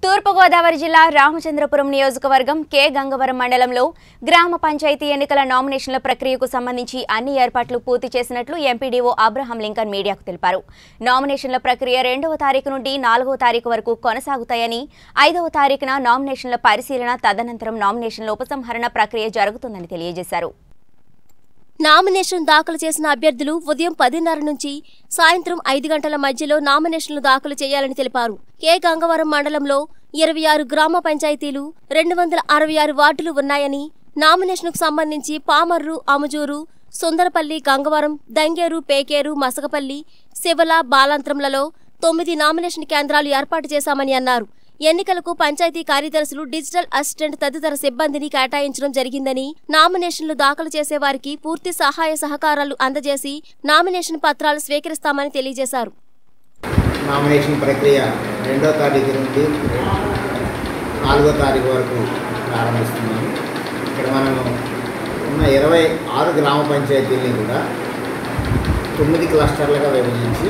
తూర్పుగోదావరి జిల్లా రామచంద్రపురం నియోజకవర్గం కె గంగవరం మండలంలో గ్రామ పంచాయతీ ఎన్నికల నామినేషన్ల ప్రక్రియకు సంబంధించి అన్ని ఏర్పాట్లు పూర్తి చేసినట్లు ఎంపీడీఓ అబ్రహం లింకన్ మీడియాకు తెలిపారు నామినేషన్ల ప్రక్రియ రెండవ తారీఖు నుండి నాలుగవ తారీఖు వరకు కొనసాగుతాయని ఐదవ తారీఖున నామినేషన్ల పరిశీలన తదనంతరం నామినేషన్ల ఉపసంహరణ ప్రక్రియ జరుగుతుందని తెలియజేశారు నామినేషన్ దాఖలు చేసిన అభ్యర్థులు ఉదయం పదిన్నర నుంచి సాయంత్రం ఐదు గంటల మధ్యలో నామినేషన్లు దాఖలు చేయాలని తెలిపారు కె గంగవరం మండలంలో ఇరవై ఆరు గ్రామ పంచాయతీలు రెండు వందల అరవై ఆరు వార్డులు ఉన్నాయని నామినేషన్కు సంబంధించి పామర్రు అముజూరు సుందరపల్లి గంగవరం దంగేరు పేకేరు మసకపల్లి శివల బాలాంత్రంలలో తొమ్మిది నామినేషన్ కేంద్రాలు ఏర్పాటు చేశామని అన్నారు ఎన్నికలకు పంచాయతీ కార్యదర్శులు డిజిటల్ అసిస్టెంట్ తదితర సిబ్బందిని కేటాయించడం జరిగిందని నామినేషన్లు దాఖలు చేసే వారికి పూర్తి సహాయ సహకారాలు అందజేసి నామినేషన్ పత్రాలు స్వీకరిస్తామని తెలియజేశారు నామినేషన్ ప్రక్రియ రెండో తారీఖు నుండి నాలుగో తారీఖు వరకు ప్రారంభిస్తున్నాము ఇక్కడ మనము ఉన్న ఇరవై ఆరు గ్రామ పంచాయతీల్ని కూడా తొమ్మిది క్లస్టర్లుగా విభజించి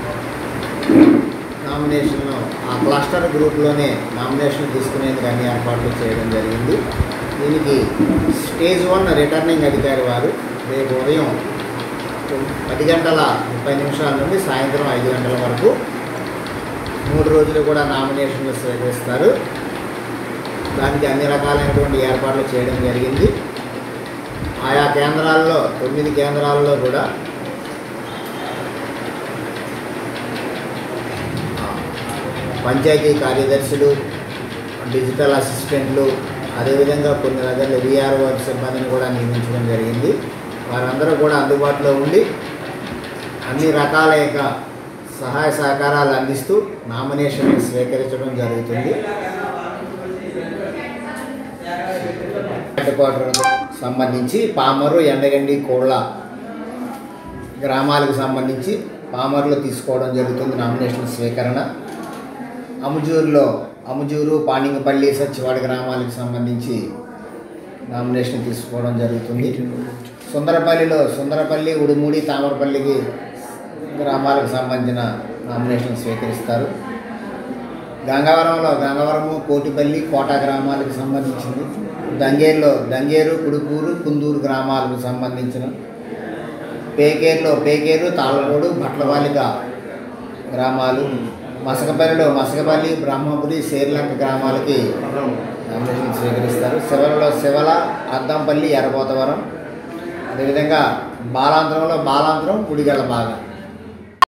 నామినేషన్ ఆ క్లస్టర్ గ్రూప్లోనే నామినేషన్ తీసుకునేందుకు అన్ని ఏర్పాట్లు చేయడం జరిగింది దీనికి స్టేజ్ వన్ రిటర్నింగ్ అధికారి వారు రేపు ఉదయం పది గంటల ముప్పై నిమిషాల నుండి సాయంత్రం ఐదు గంటల వరకు మూడు రోజులు కూడా నామినేషన్లు స్వీకరిస్తారు దానికి అన్ని రకాలైనటువంటి ఏర్పాట్లు చేయడం జరిగింది ఆయా కేంద్రాల్లో తొమ్మిది కేంద్రాల్లో కూడా ఆ, పంచాయతీ కార్యదర్శులు డిజిటల్ అసిస్టెంట్లు అదేవిధంగా కొన్ని దగ్గర విఆర్ఓ సిబ్బందిని కూడా నియమించడం జరిగింది వారందరూ కూడా అందుబాటులో ఉండి అన్ని రకాల యొక్క సహాయ సహకారాలు అందిస్తూ నామినేషన్ స్వీకరించడం జరుగుతుంది హెడ్ క్వార్టర్ సంబంధించి పామరు ఎండగండి కోళ్ళ గ్రామాలకు సంబంధించి పామర్లో తీసుకోవడం జరుగుతుంది నామినేషన్ స్వీకరణ అముజూరులో అముజూరు పాణింగపల్లి సచ్చివాడ గ్రామాలకు సంబంధించి నామినేషన్ తీసుకోవడం జరుగుతుంది సుందరపల్లిలో సుందరపల్లి ఉడుమూడి తామరపల్లికి గ్రామాలకు సంబంధించిన నామినేషన్ స్వీకరిస్తారు గంగవరంలో గంగవరము కోటిపల్లి కోట గ్రామాలకు సంబంధించింది దంగేరులో దంగేరు కుడుకూరు కుందూరు గ్రామాలకు సంబంధించిన పేకేరులో పేకేరు తాళ్ళరోడు భట్లవాలిక గ్రామాలు మసకపల్లిలో మసకపల్లి బ్రహ్మపురి శేర్లంక గ్రామాలకి నామినేషన్ స్వీకరిస్తారు శివలలో శివల అద్దంపల్లి ఎర్రపోతవరం అదేవిధంగా బాలాంతరంలో బాలాంతరం గుడిగళ్ళ భాగం